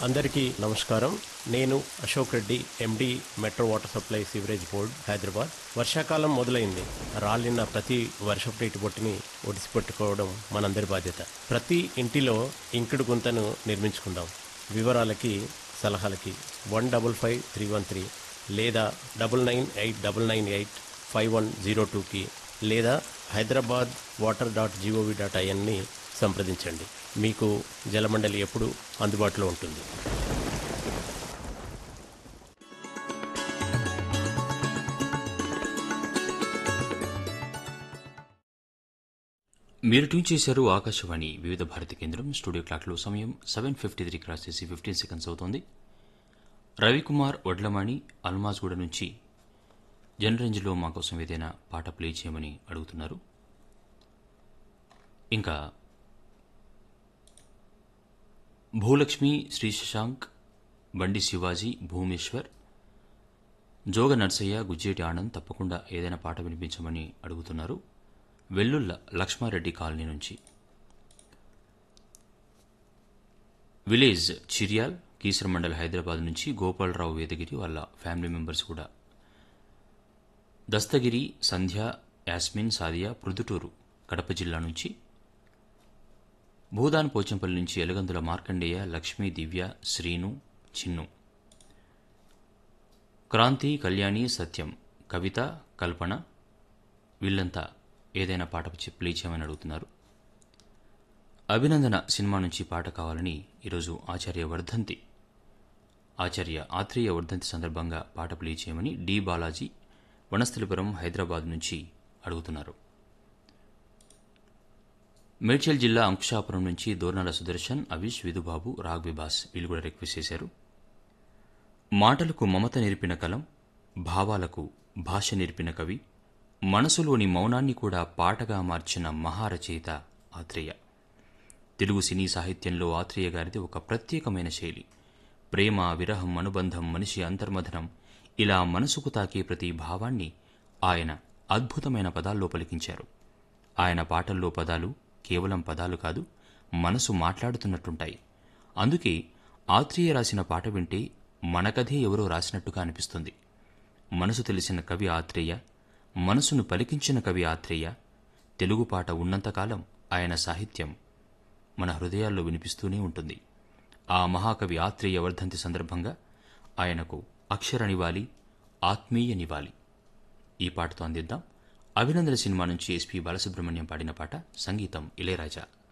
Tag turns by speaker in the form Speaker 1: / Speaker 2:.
Speaker 1: అందరికీ నమస్కారం నేను Ashok Reddy MD metro water supply sewerage board Hyderabad వర్షాకాలం మొదలైంది రాలిన ప్రతి వర్షపు నీటి బొట్టుని ఒడిసి పెట్టుకోవడం మనందరి బాధ్యత ప్రతి ఇంటిలో ఇంకుడు గుంతను నిర్మించుకుందాం వివరాలకి సలహాలకి one double five three one three లేదా double nine eight double nine eight five one zero టూకి లేదా Hyderabad water dot GOV dot ఐఎన్ని సంప్రదించండి మీకు జలమండలి ఎప్పుడు అందుబాటులో ఉంటుంది
Speaker 2: మీరు ట్యూన్ చేశారు ఆకాశవాణి వివిధ భారతి కేంద్రం స్టూడియో క్లాక్లో సమయం సెవెన్ ఫిఫ్టీ త్రీ క్రాస్ చేసి ఫిఫ్టీన్ సెకండ్స్ అవుతోంది రవికుమార్ వడ్లమాణి అల్మాజ్గూడ నుంచి జనరేంజ్లో మా కోసం ఏదైనా పాట ప్లే చేయమని అడుగుతున్నారు ఇంకా భూలక్ష్మి శ్రీ శశాంక్ బండి శివాజీ భూమేశ్వర్ జోగ నర్సయ్య గుజ్జేటి ఆనంద్ తప్పకుండా ఏదైనా పాట వినిపించమని అడుగుతున్నారు వెల్లుల్ల లక్ష్మారెడ్డి కాలనీ నుంచి విలేజ్ చిర్యాల్ కీసర మండల్ హైదరాబాద్ నుంచి గోపాలరావు వేదగిరి వాళ్ళ ఫ్యామిలీ మెంబర్స్ కూడా దస్తగిరి సంధ్య యాస్మిన్ సాదియా ప్రొద్దుటూరు కడప జిల్లా నుంచి భూదాన్ పోచంపల్లి నుంచి ఎలగందుల మార్కండేయ లక్ష్మీ దివ్య శ్రీను చిన్ను క్రాంతి కళ్యాణి సత్యం కవిత కల్పన వీళ్ళంతా ఏదైనా పాట ప్లే చేయమని అడుగుతున్నారు అభినందన సినిమా నుంచి పాట కావాలని ఈరోజు ఆచార్య వర్ధంతి ఆచార్య ఆత్రేయ వర్ధంతి సందర్భంగా పాట ప్లే చేయమని డి బాలాజీ వనస్థలిపురం హైదరాబాద్ నుంచి అడుగుతున్నారు మేడ్చల్ జిల్లా అంకుశాపురం నుంచి దోర్నాల సుదర్శన్ అవిష్ విధుబాబు రాఘ్విబాస్ వీళ్ళు కూడా రిక్వెస్ట్ చేశారు మాటలకు మమత నేర్పిన కలం భావాలకు భాష నేర్పిన కవి మనసులోని మౌనాన్ని కూడా పాటగా మార్చిన మహారచయిత ఆత్రేయ తెలుగు సినీ సాహిత్యంలో ఆత్రేయ గారిది ఒక ప్రత్యేకమైన శైలి ప్రేమ విరహం అనుబంధం మనిషి అంతర్మథనం ఇలా మనసుకు తాకే ప్రతి భావాన్ని ఆయన అద్భుతమైన పదాల్లో పలికించారు ఆయన పాటల్లో పదాలు కేవలం పదాలు కాదు మనసు మాట్లాడుతున్నట్టుంటాయి అందుకే ఆత్రేయ రాసిన పాట వింటే మనకథే ఎవరో రాసినట్టుగా అనిపిస్తుంది మనసు తెలిసిన కవి ఆత్రేయ మనసును పలికించిన కవి ఆత్రేయ తెలుగు పాట ఉన్నంతకాలం ఆయన సాహిత్యం మన హృదయాల్లో వినిపిస్తూనే ఉంటుంది ఆ మహాకవి ఆత్రేయ వర్ధంతి సందర్భంగా ఆయనకు అక్షర నివాలి ఆత్మీయ నివాలి ఈ పాటతో అందిద్దాం అభినందన సినిమా నుంచి ఎస్పి బాలసుబ్రహ్మణ్యం పాడిన పాట సంగీతం ఇళయరాజా